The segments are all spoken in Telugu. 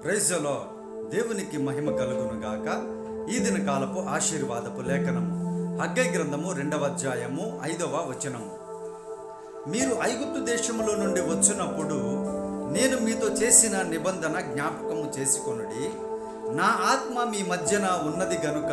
ప్రైజలో దేవునికి మహిమ కలుగును గాక ఈ దిన కాలపు ఆశీర్వాదపు లేఖనము హగ్గై గ్రంథము రెండవ అధ్యాయము ఐదవ వచనము మీరు ఐగుప్తు దేశములో నుండి వచ్చినప్పుడు నేను మీతో చేసిన నిబంధన జ్ఞాపకము చేసుకొనుడి నా ఆత్మ మీ మధ్యన ఉన్నది గనుక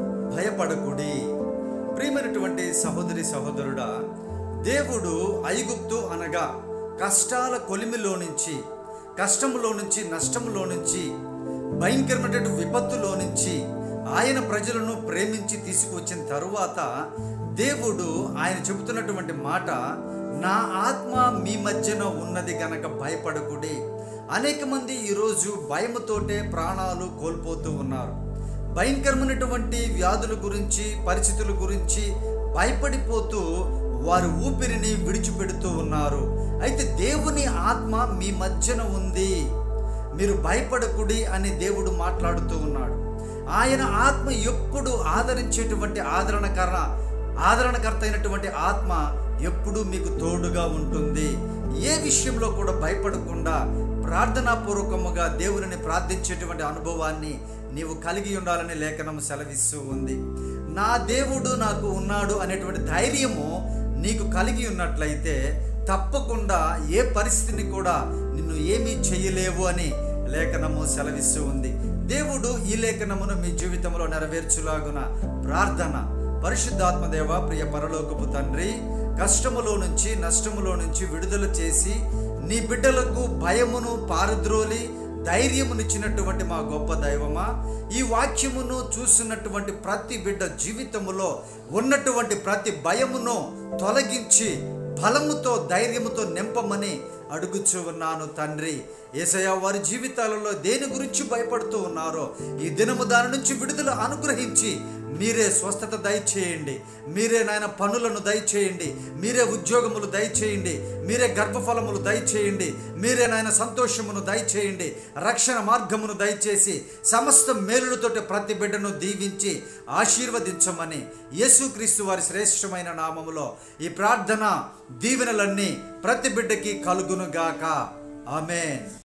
భయపడకుడి ప్రియమైనటువంటి సహోదరి సహోదరుడా దేవుడు ఐగుప్తు అనగా కష్టాల కొలిమిలో నుంచి కష్టములో నుంచి నష్టములో నుంచి భయంకరమైనటువంటి విపత్తులో నుంచి ఆయన ప్రజలను ప్రేమించి తీసుకువచ్చిన తరువాత దేవుడు ఆయన చెబుతున్నటువంటి మాట నా ఆత్మ మీ మధ్యన ఉన్నది గనక భయపడకుడి అనేక మంది ఈరోజు భయముతోటే ప్రాణాలు కోల్పోతూ ఉన్నారు భయంకరమైనటువంటి వ్యాధుల గురించి పరిస్థితుల గురించి భయపడిపోతూ వారు ఊపిరిని విడిచిపెడుతూ ఉన్నారు అయితే దేవుని ఆత్మ మీ మధ్యన ఉంది మీరు భయపడకుడి అని దేవుడు మాట్లాడుతూ ఉన్నాడు ఆయన ఆత్మ ఎప్పుడు ఆదరించేటువంటి ఆదరణకర ఆదరణకర్త అయినటువంటి ఆత్మ ఎప్పుడూ మీకు తోడుగా ఉంటుంది ఏ విషయంలో కూడా భయపడకుండా ప్రార్థనాపూర్వకముగా దేవుని ప్రార్థించేటువంటి అనుభవాన్ని నీవు కలిగి ఉండాలని లేఖనం సెలవిస్తూ ఉంది నా దేవుడు నాకు ఉన్నాడు అనేటువంటి ధైర్యము నీకు కలిగి ఉన్నట్లయితే తప్పకుండా ఏ పరిస్థితిని కూడా నిన్ను ఏమీ చేయలేవు అని లేఖనము సెలవిస్తూ ఉంది దేవుడు ఈ లేఖనమును మీ జీవితంలో నెరవేర్చులాగున ప్రార్థన పరిశుద్ధాత్మదేవ ప్రియ పరలోకపు తండ్రి కష్టములో నుంచి నష్టములో నుంచి విడుదల చేసి నీ బిడ్డలకు భయమును పారద్రోలి ధైర్యమునిచ్చినటువంటి మా గొప్ప దైవమా ఈ వాక్యమును చూస్తున్నటువంటి ప్రతి బిడ్డ జీవితములో ఉన్నటువంటి ప్రతి భయమును తొలగించి బలముతో ధైర్యముతో నింపమని అడుగుచూ ఉన్నాను తండ్రి ఏసయ్య వారి జీవితాలలో దేని గురించి భయపడుతూ ఉన్నారో ఈ దినము దాని నుంచి విడుదల అనుగ్రహించి మీరే స్వస్థత దయచేయండి మీరే నాయన పనులను దయచేయండి మీరే ఉద్యోగములు దయచేయండి మీరే గర్భఫలములు దయచేయండి మీరే నాయన సంతోషమును దయచేయండి రక్షణ మార్గమును దయచేసి సమస్త మేలులతోటి ప్రతి బిడ్డను దీవించి ఆశీర్వదించమని యేసుక్రీస్తు వారి శ్రేష్టమైన నామములో ఈ ప్రార్థన దీవెనలన్నీ ప్రతి బిడ్డకి కలుగునుగాక ఆమె